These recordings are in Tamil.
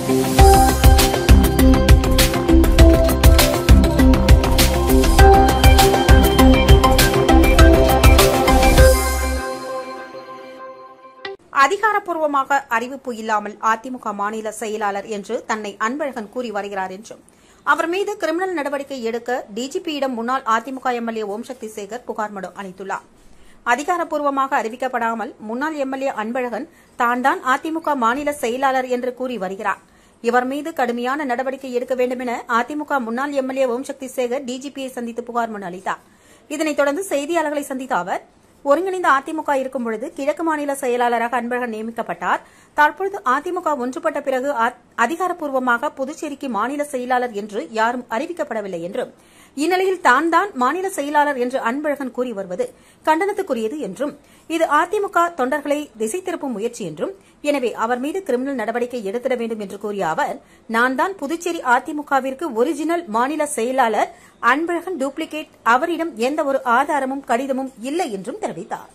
அதிகாரப்பூர்வமாக அறிவிப்பு இல்லாமல் அதிமுக மாநில செயலாளர் என்று தன்னை அன்பழகன் கூறி வருகிறார் என்றும் அவர் மீது கிரிமினல் நடவடிக்கை எடுக்க டிஜிபியிடம் முன்னாள் அதிமுக எம்எல்ஏ ஓம்சக்தி சேகர் புகார் மனு அளித்துள்ளார் அதிகாரப்பூர்வமாக அறிவிக்கப்படாமல் முன்னாள் எம்எல்ஏ அன்பழகன் தான் தான் அதிமுக மாநில செயலாளர் என்று கூறி வருகிறார் இவர் மீது கடுமையான நடவடிக்கை எடுக்க வேண்டும் என அதிமுக முன்னாள் எம்எல்ஏ ஓம்சக்தி சேகர் டிஜிபியை சந்தித்து புகார் மனு அளித்தார் இதனைத் தொடர்ந்து செய்தியாளர்களை சந்தித்த அவர் ஒருங்கிணைந்த அதிமுக இருக்கும் பொழுது கிழக்கு மாநில செயலாளராக அன்பழகன் நியமிக்கப்பட்டார் தற்பொழுது அதிமுக ஒன்றுபட்ட பிறகு அ- அதிகாரப்பூர்வமாக புதுச்சேரிக்கு மாநில செயலாளர் என்று யாரும் அறிவிக்கப்படவில்லை என்றும் இந்நிலையில் தான் தான் மாநில செயலாளர் என்று அன்பழகன் கூறி வருவது கண்டனத்துக்குரியது என்றும் இது அதிமுக தொண்டர்களை திசை திருப்பும் முயற்சி என்றும் எனவே அவர் மீது கிரிமினல் நடவடிக்கை எடுத்திட வேண்டும் என்று கூறிய அவர் நான் தான் புதுச்சேரி அதிமுகவிற்கு ஒரிஜினல் மாநில செயலாளர் அன்பழகன் டூப்ளிகேட் அவரிடம் எந்த ஒரு ஆதாரமும் கடிதமும் இல்லை என்றும் தெரிவித்தார்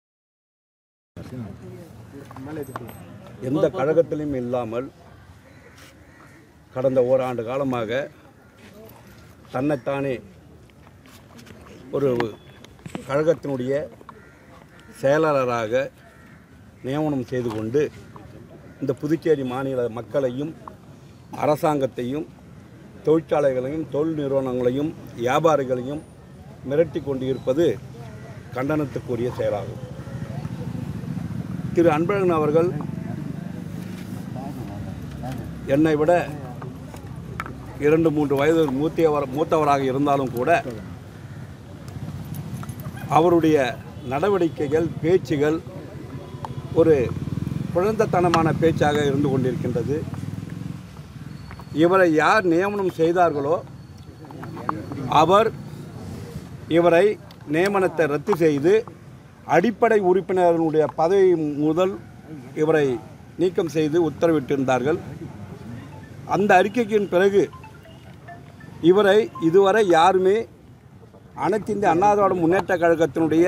எந்த கழகத்திலும் இல்லாமல் கடந்த ஓராண்டு காலமாக தன்னைத்தானே ஒரு கழகத்தினுடைய செயலாளராக நியமனம் செய்து கொண்டு இந்த புதுச்சேரி மாநில மக்களையும் அரசாங்கத்தையும் தொழிற்சாலைகளையும் தொழில் நிறுவனங்களையும் வியாபாரிகளையும் மிரட்டி கொண்டு இருப்பது கண்டனத்துக்குரிய செயலாகும் திரு அன்பழகன் அவர்கள் என்னை விட இரண்டு மூன்று வயது மூத்தியவர் மூத்தவராக இருந்தாலும் கூட அவருடைய நடவடிக்கைகள் பேச்சுகள் ஒரு குழந்தைத்தனமான பேச்சாக இருந்து கொண்டிருக்கின்றது இவரை யார் நியமனம் செய்தார்களோ அவர் இவரை நியமனத்தை ரத்து செய்து அடிப்படை உறுப்பினர்களுடைய பதவி முதல் இவரை நீக்கம் செய்து உத்தரவிட்டிருந்தார்கள் அந்த அறிக்கைக்கின் பிறகு இவரை இதுவரை யாருமே அனைத்து இந்திய அண்ணா திராவிட முன்னேற்ற கழகத்தினுடைய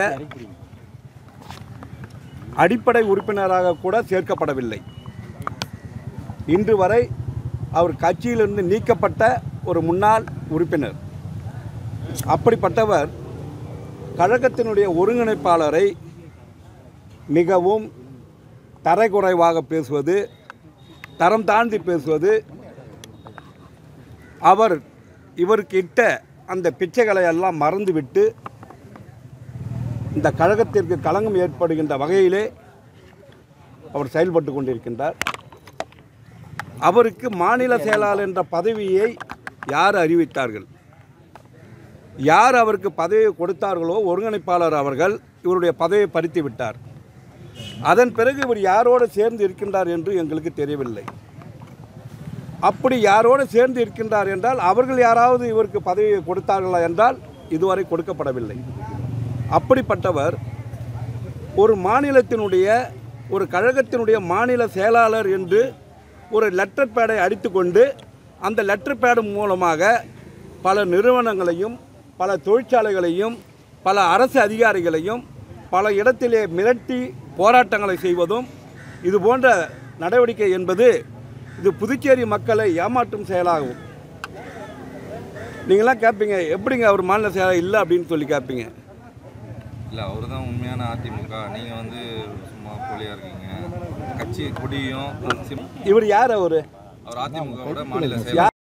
அடிப்படை உறுப்பினராக கூட சேர்க்கப்படவில்லை இன்று வரை அவர் கட்சியிலிருந்து நீக்கப்பட்ட ஒரு முன்னாள் உறுப்பினர் அப்படிப்பட்டவர் கழகத்தினுடைய ஒருங்கிணைப்பாளரை மிகவும் தரைக்குறைவாக பேசுவது தரம் தாழ்ந்து பேசுவது அவர் இவருக்கு இட்ட அந்த பிச்சைகளை எல்லாம் மறந்துவிட்டு இந்த கழகத்திற்கு களங்கம் ஏற்படுகின்ற வகையிலே அவர் செயல்பட்டு கொண்டிருக்கின்றார் அவருக்கு மாநில செயலாளர் என்ற பதவியை யார் அறிவித்தார்கள் யார் அவருக்கு பதவியை கொடுத்தார்களோ ஒருங்கிணைப்பாளர் அவர்கள் இவருடைய பதவியை பறித்து விட்டார் அதன் பிறகு இவர் யாரோடு சேர்ந்து இருக்கின்றார் என்று எங்களுக்கு தெரியவில்லை அப்படி யாரோடு சேர்ந்து இருக்கின்றார் என்றால் அவர்கள் யாராவது இவருக்கு பதவியை கொடுத்தார்களா என்றால் இதுவரை கொடுக்கப்படவில்லை அப்படிப்பட்டவர் ஒரு மாநிலத்தினுடைய ஒரு கழகத்தினுடைய மாநில செயலாளர் என்று ஒரு லெட்டர் பேடை அடித்துக்கொண்டு அந்த லெட்டர் பேடு மூலமாக பல நிறுவனங்களையும் பல தொழிற்சாலைகளையும் பல அரசு அதிகாரிகளையும் பல இடத்திலே மிரட்டி போராட்டங்களை செய்வதும் இது போன்ற நடவடிக்கை என்பது இது புதுச்சேரி மக்களை ஏமாற்றும் செயலாகும் நீங்களாம் கேட்பீங்க எப்படிங்க அவர் மாநில செயலாளர் இல்லை அப்படின்னு சொல்லி கேட்பீங்க இல்லை அவர் தான் உண்மையான அதிமுக நீங்கள் வந்து சும்மா போலியாக இருக்கீங்க கட்சி கொடியும் இவர் யார் அவர் அவர் அதிமுகவோட மாநில செயலாளர்